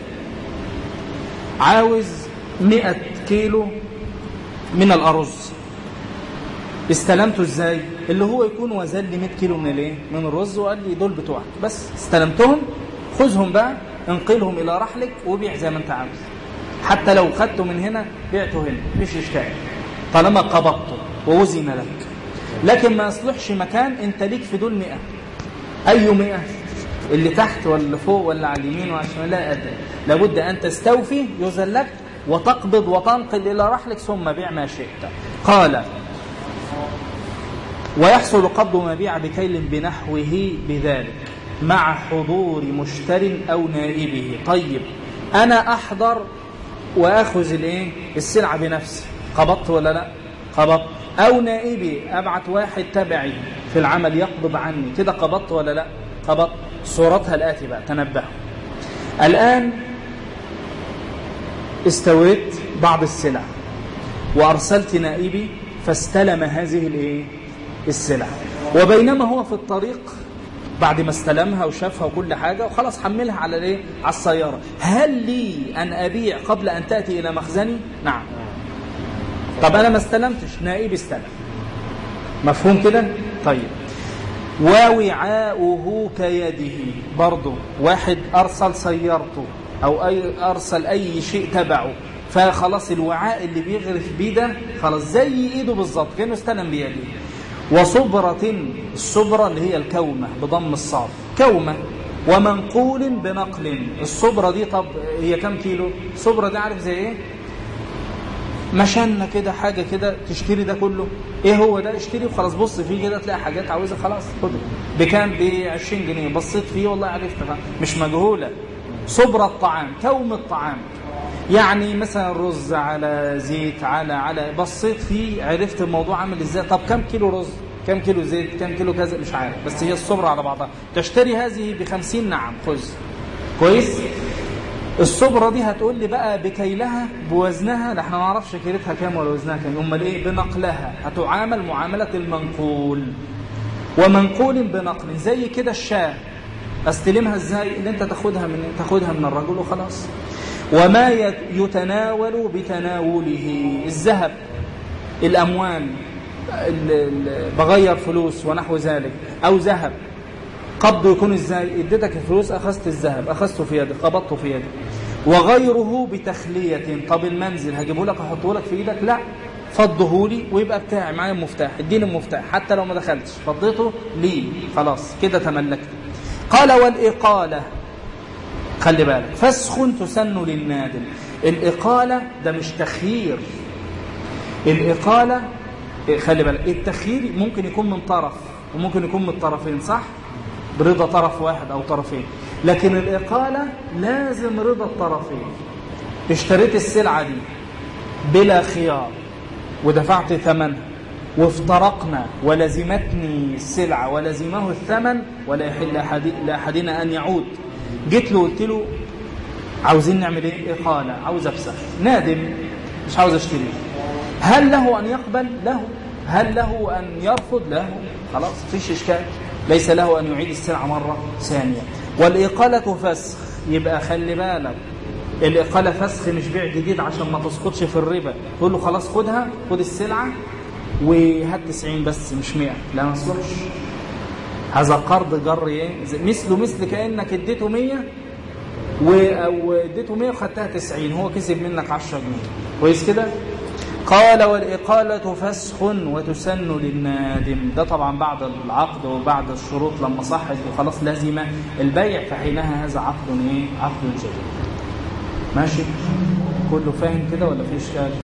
عاوز 100 كيلو من الارز استلمته ازاي اللي هو يكون وزن لي 100 كيلو من الايه من الرز وقال لي دول بتوعك بس استلمتهم خذهم بقى انقلهم الى رحلك وبيع زي ما انت عاوز حتى لو خدته من هنا بعته هنا مفيش اشكال طالما قبضته ووزن لك لكن ما يصلحش مكان انت ليك في دول 100 اي 100 اللي تحت ولا فوق ولا على اليمين وعلى الشمال لا ادري لابد ان تستوفي يوزن لك وتقبض وتنقل الى رحلك ثم بيع ما شئت قال ويحصل قبض ما بيع بكيل بنحوه بذلك مع حضور مشتر أو نائبه طيب أنا أحضر وأخذ الإيه؟ السلعة بنفسي قبضت ولا لا قبضت أو نائبي أبعت واحد تبعي في العمل يقبض عني كده قبضت ولا لا قبضت صورتها الآتي بقى تنبهوا الآن استويت بعض السلع وأرسلت نائبي فاستلم هذه الإيه؟ السلع وبينما هو في الطريق بعد ما استلمها وشافها وكل حاجة وخلاص حملها على الايه على السيارة هل لي أن أبيع قبل أن تأتي إلى مخزني نعم طب أنا ما استلمتش نائب استلم مفهوم كده طيب ووعاؤه كيده برضه واحد أرسل سيارته أو أي أرسل أي شيء تبعه فخلاص الوعاء اللي بيغرف بيه ده خلاص زي ايده بالظبط كانه استلم بيده وصبرة الصبرة اللي هي الكومة بضم الصاد كومة ومنقول بنقل الصبرة دي طب هي كم كيلو الصبرة دي عارف زي ايه مشنا كده حاجة كده تشتري ده كله ايه هو ده اشتري وخلاص بص فيه كده تلاقي حاجات عاوزها خلاص خده بكام ب 20 جنيه بصيت فيه والله عرفتها مش مجهولة صبرة الطعام كوم الطعام يعني مثلا رز على زيت على على بصيت فيه عرفت الموضوع عامل ازاي طب كم كيلو رز كم كيلو زيت كم كيلو كذا مش عارف بس هي الصبرة على بعضها تشتري هذه بخمسين نعم خذ كويس الصبرة دي هتقول لي بقى بكيلها بوزنها لا احنا ما نعرفش كيلتها كام ولا وزنها كام امال ايه بنقلها هتعامل معاملة المنقول ومنقول بنقل زي كده الشاه استلمها ازاي اللي انت تاخدها من تاخدها من الرجل وخلاص وما يتناول بتناوله الذهب الأموال بغير فلوس ونحو ذلك أو ذهب قبضه يكون ازاي اديتك الفلوس أخذت الذهب أخذته في يدك قبضته في يدك وغيره بتخلية طب المنزل هجيبه لك أحطه لك في إيدك لا فضه لي ويبقى بتاعي معايا المفتاح اديني المفتاح حتى لو ما دخلتش فضيته لي خلاص كده تملكته قال والإقالة خلي بالك فسخ تسن للنادم الإقالة ده مش تخيير الإقالة خلي بالك التخيير ممكن يكون من طرف وممكن يكون من الطرفين صح برضا طرف واحد أو طرفين لكن الإقالة لازم رضا الطرفين اشتريت السلعة دي بلا خيار ودفعت ثمنها وافترقنا ولزمتني السلعة ولزمه الثمن ولا يحل لأحدنا أن يعود جيت له قلت له عاوزين نعمل ايه اقاله عاوز افسخ نادم مش عاوز اشتري هل له ان يقبل له هل له ان يرفض له خلاص مفيش اشكال ليس له ان يعيد السلعه مره ثانيه والاقاله فسخ يبقى خلي بالك الاقاله فسخ مش بيع جديد عشان ما تسقطش في الربا تقول له خلاص خدها خد السلعه وهات 90 بس مش 100 لا ما يصلحش هذا قرض جر ايه مثله مثل كانك اديته 100 او اديته 100 وخدتها 90 هو كسب منك 10 جنيه كويس كده قال والإقالة فسخ وتسن للنادم ده طبعا بعد العقد وبعد الشروط لما صحت وخلاص لازم البيع فحينها هذا عقد ايه عقد جديد ماشي كله فاهم كده ولا في اشكال